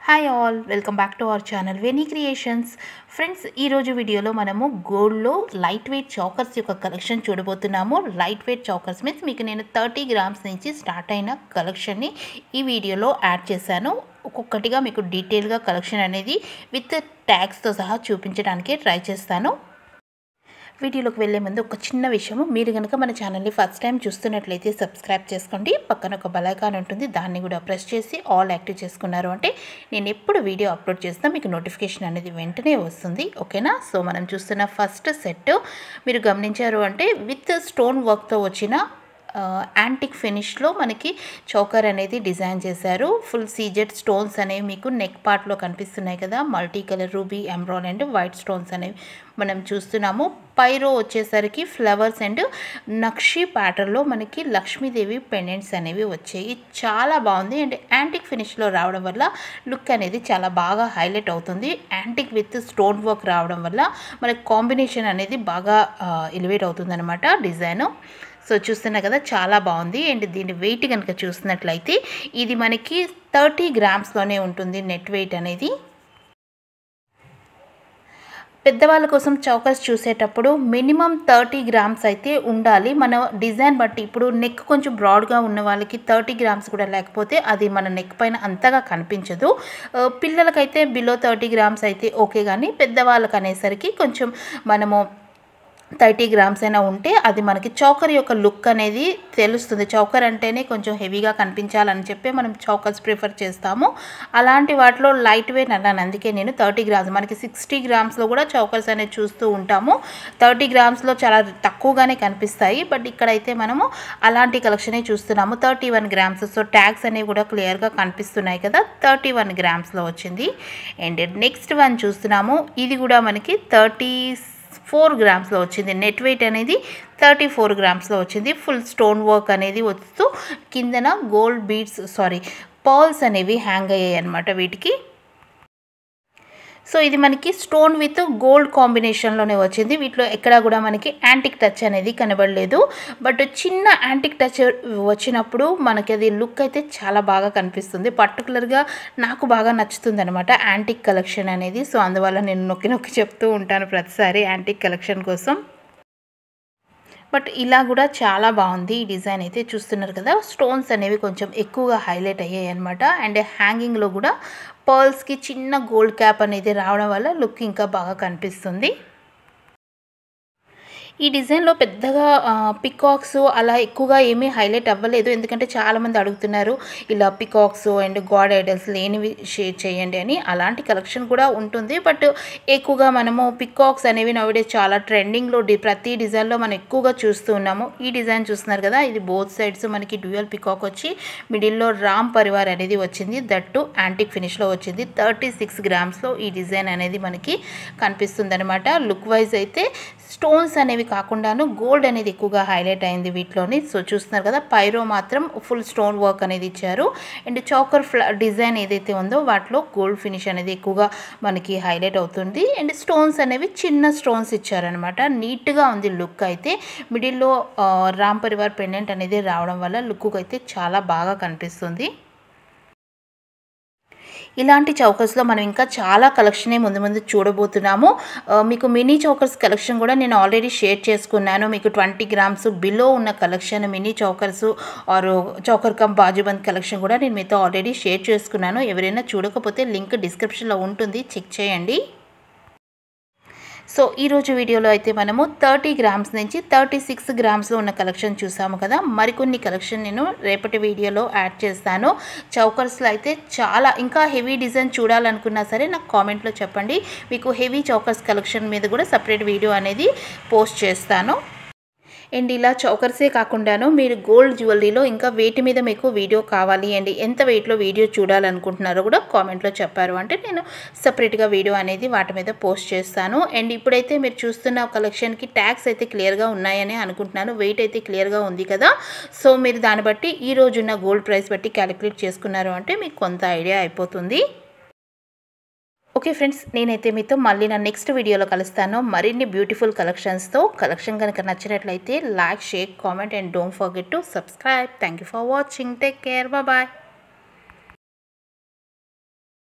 hi all welcome back to our channel Veni creations friends ఈరోజు వీడియోలో మనము గోల్డ్లో లైట్ వెయిట్ చాకర్స్ యొక్క కలెక్షన్ చూడబోతున్నాము లైట్ వెయిట్ చాకర్స్ మీన్స్ మీకు నేను థర్టీ గ్రామ్స్ నుంచి స్టార్ట్ అయిన కలెక్షన్ని ఈ వీడియోలో యాడ్ చేశాను ఒక్కొక్కటిగా మీకు డీటెయిల్గా కలెక్షన్ అనేది విత్ ట్యాగ్స్తో సహా చూపించడానికి ట్రై చేస్తాను వీడియోలోకి వెళ్ళే ముందు ఒక చిన్న విషయము మీరు కనుక మన ఛానల్ని ఫస్ట్ టైం చూస్తున్నట్లయితే సబ్స్క్రైబ్ చేసుకోండి పక్కన ఒక బలైకాన్ ఉంటుంది దాన్ని కూడా ప్రెస్ చేసి ఆల్ యాక్టివ్ చేసుకున్నారు అంటే నేను ఎప్పుడు వీడియో అప్లోడ్ చేసినా మీకు నోటిఫికేషన్ అనేది వెంటనే వస్తుంది ఓకేనా సో మనం చూస్తున్న ఫస్ట్ సెట్ మీరు గమనించారు అంటే విత్ స్టోన్ వర్క్తో వచ్చిన యాంటిక్ ఫినిష్లో మనకి చౌకర్ అనేది డిజైన్ చేశారు ఫుల్ సీజెడ్ స్టోన్స్ అనేవి మీకు నెక్ పార్ట్లో కనిపిస్తున్నాయి కదా multi colour ruby emerald and white stones అనేవి మనం చూస్తున్నాము పైరో వచ్చేసరికి ఫ్లవర్స్ అండ్ నక్షి ప్యాటర్న్లో మనకి లక్ష్మీదేవి పెండెంట్స్ అనేవి వచ్చాయి చాలా బాగుంది అండ్ యాంటిక్ ఫినిష్లో రావడం వల్ల లుక్ అనేది చాలా బాగా హైలైట్ అవుతుంది యాంటిక్ విత్ స్టోన్ వర్క్ రావడం వల్ల మనకి కాంబినేషన్ అనేది బాగా ఎలివేట్ అవుతుంది అనమాట డిజైను సో చూస్తున్నా కదా చాలా బాగుంది అండ్ దీని వెయిట్ కనుక చూసినట్లయితే ఇది మనకి థర్టీ గ్రామ్స్లోనే ఉంటుంది నెట్ వెయిట్ అనేది పెద్దవాళ్ళ కోసం చౌకర్స్ చూసేటప్పుడు మినిమం థర్టీ గ్రామ్స్ అయితే ఉండాలి మన డిజైన్ బట్టి ఇప్పుడు నెక్ కొంచెం బ్రాడ్గా ఉన్న వాళ్ళకి థర్టీ గ్రామ్స్ కూడా లేకపోతే అది మన నెక్ పైన అంతగా కనిపించదు పిల్లలకైతే బిలో థర్టీ గ్రామ్స్ అయితే ఓకే కానీ పెద్దవాళ్ళకి అనేసరికి కొంచెం మనము థర్టీ గ్రామ్స్ అయినా ఉంటే అది మనకి చౌకర్ యొక్క లుక్ అనేది తెలుస్తుంది చౌకర్ అంటేనే కొంచెం హెవీగా కనిపించాలని చెప్పి మనం చౌకర్స్ ప్రిఫర్ చేస్తాము అలాంటి వాటిలో లైట్ వెయిట్ అన్నాను అందుకే నేను థర్టీ గ్రామ్స్ మనకి సిక్స్టీ గ్రామ్స్లో కూడా చౌకర్స్ అనేది చూస్తూ ఉంటాము థర్టీ గ్రామ్స్లో చాలా తక్కువగానే కనిపిస్తాయి బట్ ఇక్కడైతే మనము అలాంటి కలెక్షనే చూస్తున్నాము thirty one grams so tags అనేవి కూడా క్లియర్గా కనిపిస్తున్నాయి కదా థర్టీ వన్ గ్రామ్స్లో వచ్చింది అండ్ నెక్స్ట్ వన్ చూస్తున్నాము ఇది కూడా మనకి థర్టీ ఫోర్ గ్రామ్స్లో వచ్చింది నెట్ వెయిట్ అనేది థర్టీ ఫోర్ గ్రామ్స్లో వచ్చింది ఫుల్ స్టోన్ వర్క్ అనేది వస్తూ కిందన గోల్డ్ బీడ్స్ సారీ పర్ల్స్ అనేవి హ్యాంగ్ అయ్యాయి అనమాట వీటికి సో ఇది మనకి స్టోన్ విత్ గోల్డ్ కాంబినేషన్లోనే వచ్చింది వీటిలో ఎక్కడ కూడా మనకి యాంటిక్ టచ్ అనేది కనబడలేదు బట్ చిన్న యాంటిక్ టచ్ వచ్చినప్పుడు మనకి అది లుక్ అయితే చాలా బాగా కనిపిస్తుంది పర్టికులర్గా నాకు బాగా నచ్చుతుంది అనమాట యాంటిక్ కలెక్షన్ అనేది సో అందువల్ల నేను నొక్కి నొక్కి చెప్తూ ఉంటాను ప్రతిసారి యాంటిక్ కలెక్షన్ కోసం బట్ ఇలా కూడా చాలా బాగుంది ఈ డిజైన్ అయితే చూస్తున్నారు కదా స్టోన్స్ అనేవి కొంచెం ఎక్కువగా హైలైట్ అయ్యాయి అనమాట అండ్ హ్యాంగింగ్లో కూడా పర్ల్స్కి చిన్న గోల్డ్ క్యాప్ అనేది రావడం వల్ల లుక్ ఇంకా బాగా కనిపిస్తుంది ఈ డిజైన్లో పెద్దగా పికాక్స్ అలా ఎక్కువగా ఏమీ హైలైట్ అవ్వలేదు ఎందుకంటే చాలామంది అడుగుతున్నారు ఇలా పికాక్స్ అండ్ గాడ్ ఐడల్స్ లేనివి షేర్ చేయండి అని అలాంటి కలెక్షన్ కూడా ఉంటుంది బట్ ఎక్కువగా మనము పికాక్స్ అనేవి నవ్వడే చాలా ట్రెండింగ్లో డి ప్రతి డిజైన్లో మనం ఎక్కువగా చూస్తూ ఉన్నాము ఈ డిజైన్ చూస్తున్నారు కదా ఇది బోత్ సైడ్స్ మనకి డ్యూయల్ పికాక్ వచ్చి మిడిల్లో రామ్ పరివార్ అనేది వచ్చింది దట్టు యాంటిక్ ఫినిష్లో వచ్చింది థర్టీ సిక్స్ గ్రామ్స్లో ఈ డిజైన్ అనేది మనకి కనిపిస్తుంది అనమాట లుక్ వైజ్ అయితే స్టోన్స్ అనేవి కాకుండాను గోల్డ్ అనేది ఎక్కువగా హైలైట్ అయింది వీటిలోని సో చూస్తున్నారు కదా పైరో మాత్రం ఫుల్ స్టోన్ వర్క్ అనేది ఇచ్చారు అండ్ చౌకర్ ఫ్లా డిజైన్ ఏదైతే ఉందో వాటిలో గోల్డ్ ఫినిష్ అనేది ఎక్కువగా మనకి హైలైట్ అవుతుంది అండ్ స్టోన్స్ అనేవి చిన్న స్టోన్స్ ఇచ్చారనమాట నీట్గా ఉంది లుక్ అయితే మిడిల్లో రామ్ పరివార్ పెండెంట్ అనేది రావడం వల్ల లుక్ అయితే చాలా బాగా కనిపిస్తుంది ఇలాంటి చౌకర్స్లో మనం ఇంకా చాలా కలెక్షనే ముందు ముందు చూడబోతున్నాము మీకు మినీ చౌకర్స్ కలెక్షన్ కూడా నేను ఆల్రెడీ షేర్ చేసుకున్నాను మీకు ట్వంటీ గ్రామ్స్ బిలో ఉన్న collection mini chokers or choker cum bajuband collection కూడా నేను మీతో ఆల్రెడీ షేర్ చేసుకున్నాను ఎవరైనా చూడకపోతే లింక్ డిస్క్రిప్షన్లో ఉంటుంది చెక్ చేయండి సో ఈరోజు వీడియోలో అయితే మనము థర్టీ గ్రామ్స్ నుంచి థర్టీ సిక్స్ గ్రామ్స్లో ఉన్న కలెక్షన్ చూసాము కదా మరికొన్ని కలెక్షన్ నేను రేపటి వీడియోలో యాడ్ చేస్తాను చౌకర్స్లో అయితే చాలా ఇంకా హెవీ డిజైన్ చూడాలనుకున్నా సరే నాకు కామెంట్లో చెప్పండి మీకు హెవీ చౌకర్స్ కలెక్షన్ మీద కూడా సపరేట్ వీడియో అనేది పోస్ట్ చేస్తాను అండ్ ఇలా చౌకర్సే కాకుండాను మీరు గోల్డ్ జ్యువెలరీలో ఇంకా వేటి మీద మీకు వీడియో కావాలి అండ్ ఎంత వెయిట్లో వీడియో చూడాలనుకుంటున్నారో కూడా కామెంట్లో చెప్పారు అంటే నేను సపరేట్గా వీడియో అనేది వాటి మీద పోస్ట్ చేస్తాను అండ్ ఇప్పుడైతే మీరు చూస్తున్న కలెక్షన్కి ట్యాక్స్ అయితే క్లియర్గా ఉన్నాయని అనుకుంటున్నాను వెయిట్ అయితే క్లియర్గా ఉంది కదా సో మీరు దాన్ని బట్టి ఈ రోజున్న గోల్డ్ ప్రైస్ బట్టి క్యాలిక్యులేట్ చేసుకున్నారు అంటే మీకు కొంత ఐడియా అయిపోతుంది ఓకే ఫ్రెండ్స్ నేనైతే మీతో మళ్ళీ నా నెక్స్ట్ వీడియోలో కలుస్తాను మరిన్ని బ్యూటిఫుల్ కలెక్షన్స్తో కలెక్షన్ కనుక నచ్చినట్లయితే like share comment and don't forget to subscribe thank you for watching take care bye